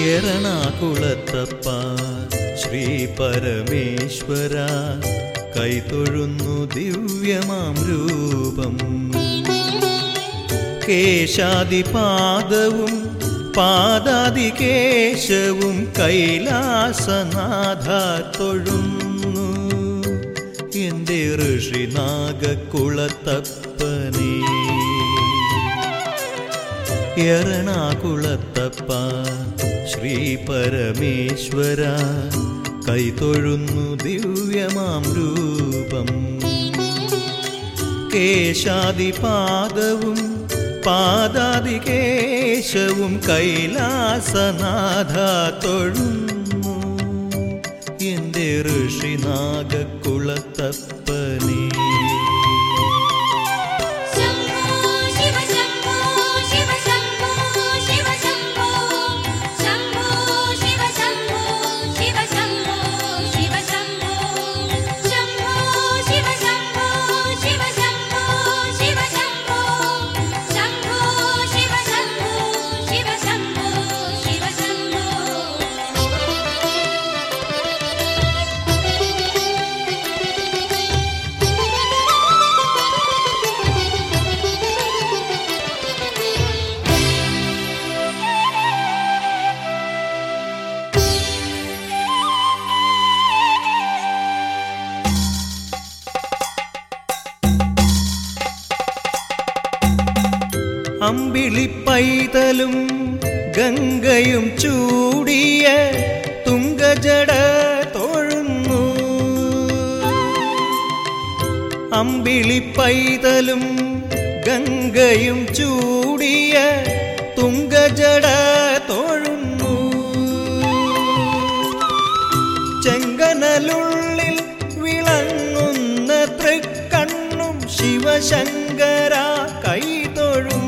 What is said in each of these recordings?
എറണാകുളത്തപ്പ ശ്രീ പരമേശ്വര കൈതൊഴുന്നു ദിവ്യമാം രൂപം കേശാദിപാദവും പാദാദികേശവും കൈലാസനാഥ തൊഴുന്നു എൻ്റെ ഋഷിനാഗക്കുളത്തപ്പനേ എറണാകുളത്തപ്പ ശ്രീ പരമേശ്വര കൈതൊഴുന്നു ദിവ്യമാം രൂപം കേശാദിപാദവും പാദാദികേശവും കൈലാസനാഥ തൊഴുന്നു എൻ്റെ ഋഷിനാഗക്കുളത്തപ്പനേ ശംഭോ ശിവ ശംഭോ ശിവ ശംഭോ ശിവ ശംഭോ ശംഭോ ശിവ ശംഭോ ശിവ ശംഭോ ശിവ ശംഭോ ശംഭോ ശിവ ശംഭോ ശിവ ശംഭോ ശിവ ശംഭോ ശംഭോ ശിവ ശംഭോ ശിവ ശംഭോ ശിവ ശംഭോ അമ്പിളിപ്പൈതലും ഗംഗയും ചൂടിയ തുങ്കജട തൊഴുന്നു അമ്പിളിപ്പൈതലും ഗംഗയും ചൂടിയ തുങ്കജട തൊഴുന്നു ചെങ്കനലുള്ളിൽ വിളങ്ങുന്ന തൃക്കണ്ണും ശിവശങ്കര കൈതൊഴുന്നു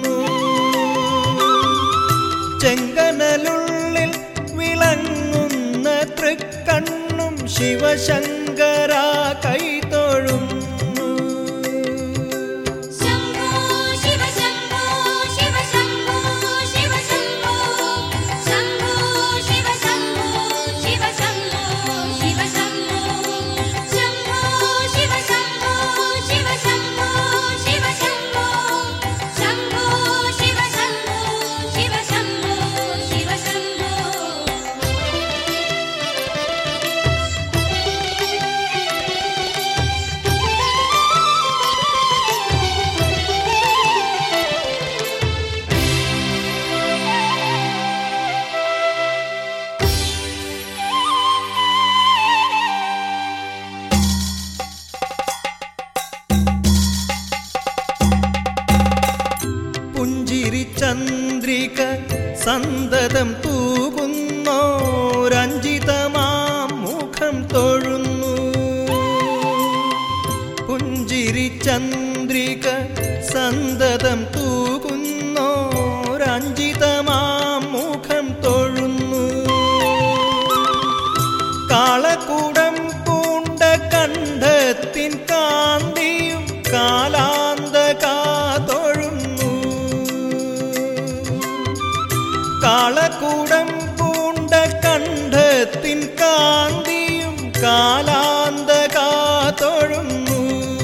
ചെങ്കനലുള്ളിൽ വിളങ്ങുന്ന തൃക്കണ്ണും ശിവശങ്കര കൈതൊഴുന്നു ശംഭോ ശിവ ശംഭോ ശിവ ശംഭോ ശിവ ശംഭോ ശംഭോ ശിവ ശംഭോ ശിവ ശംഭോ ശിവ ശംഭോ ശംഭോ ശിവ ശംഭോ ശിവ ശംഭോ ശിവ ശംഭോ ശംഭോ ശിവ ശംഭോ ശിവ ശംഭോ ശിവ ശംഭോ പുഞ്ചിരി ചന്ദ്രിക സന്തതം തൂകുന്നോരഞ്ജിതമാം മുഖം തൊഴുന്നു പുഞ്ചിരി ചന്ദ്രിക സന്തതം തൂകുന്നോരഞ്ജിതമാം മുഖം തൊഴുന്നു കാളക്കൂടം പൂണ്ട കണ്ഠത്തിൻ കാന്തിയും കാലാന്തകാ തൊഴുന്നു കാളക്കൂടം പൂണ്ട കണ്ഠത്തിൻ കാന്തിയും കാലാന്തകാ തൊഴുന്നു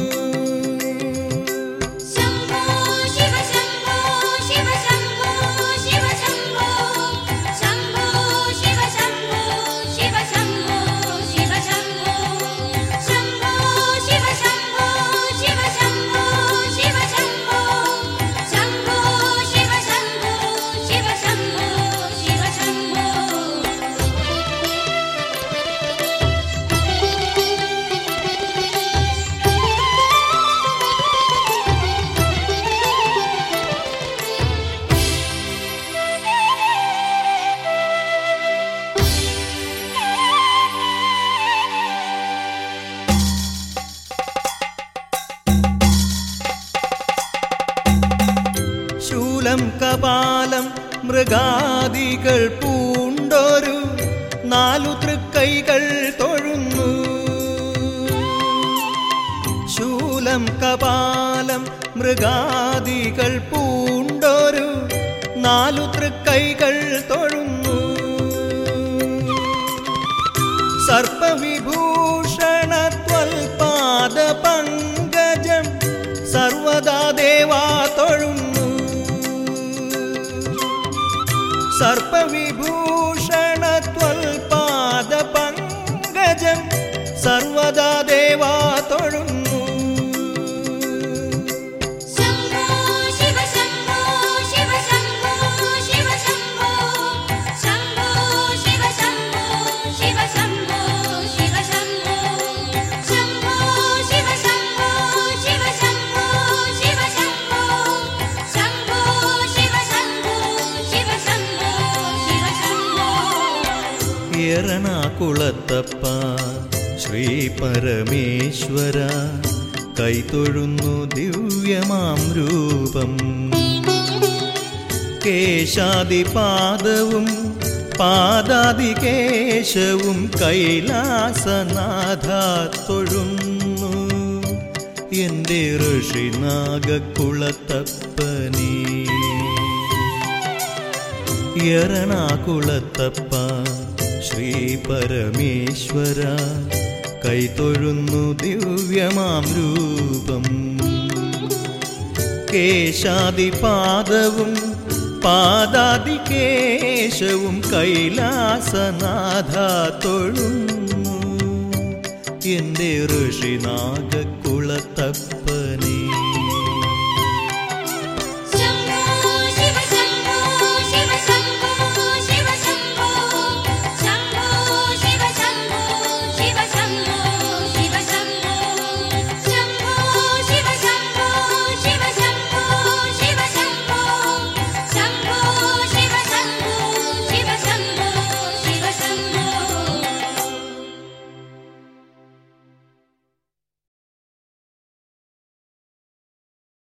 ശംഭോ ശിവ ശംഭോ ശിവ ശംഭോ ശിവ ശംഭോ ശംഭോ ശിവ ശംഭോ ശിവ ശംഭോ ശിവ ശംഭോ ശംഭോ ശിവ ശംഭോ ശിവ ശംഭോ ശിവ ശംഭോ ശംഭോ ശിവ ശംഭോ ശിവ ശംഭോ ശിവ ശംഭോ ശൂലം കപാലം മൃഗാദികൾ പൂണ്ടൊരു നാലു തൃക്കൈകൾ തൊഴുന്നു ശൂലം കപാലം മൃഗാദികൾ പൂണ്ടൊരു നാലു തൃക്കൈകൾ തൊഴുന്നു സർപ്പവിഭൂഷണത്വൽപാദ പങ്കജം സർവദാ ദേവാ തൊഴുന്നു സർപ്പവിഭൂഷണത്വൽപാദ പങ്കജം സർവദാ ദേവാ തൊഴുന്നു ശംഭോ ശിവ ശംഭോ ശിവ ശംഭോ ശിവ ശംഭോ ശംഭോ ശിവ ശംഭോ ശിവ ശംഭോ ശിവ ശംഭോ ശംഭോ ശിവ ശംഭോ ശിവ ശംഭോ ശിവ ശംഭോ ശംഭോ ശിവ ശംഭോ ശിവ ശംഭോ ശിവ ശംഭോ എറണാകുളത്തപ്പ ശ്രീ പരമേശ്വര കൈതൊഴുന്നു ദിവ്യമാം രൂപം കേശാദിപാദവും പാദാദികേശവും കൈലാസനാഥ തൊഴുന്നു എൻ്റെ ഋഷിനാഗക്കുളത്തപ്പനേ എറണാകുളത്തപ്പ ശ്രീ പരമേശ്വര കൈതൊഴുന്നു ദിവ്യമാം രൂപം കേശാദിപാദവും പാദാദികേശവും കൈലാസനാഥ തൊഴുന്നു എൻ്റെ ഋഷിനാഗക്കുളത്തപ്പനേ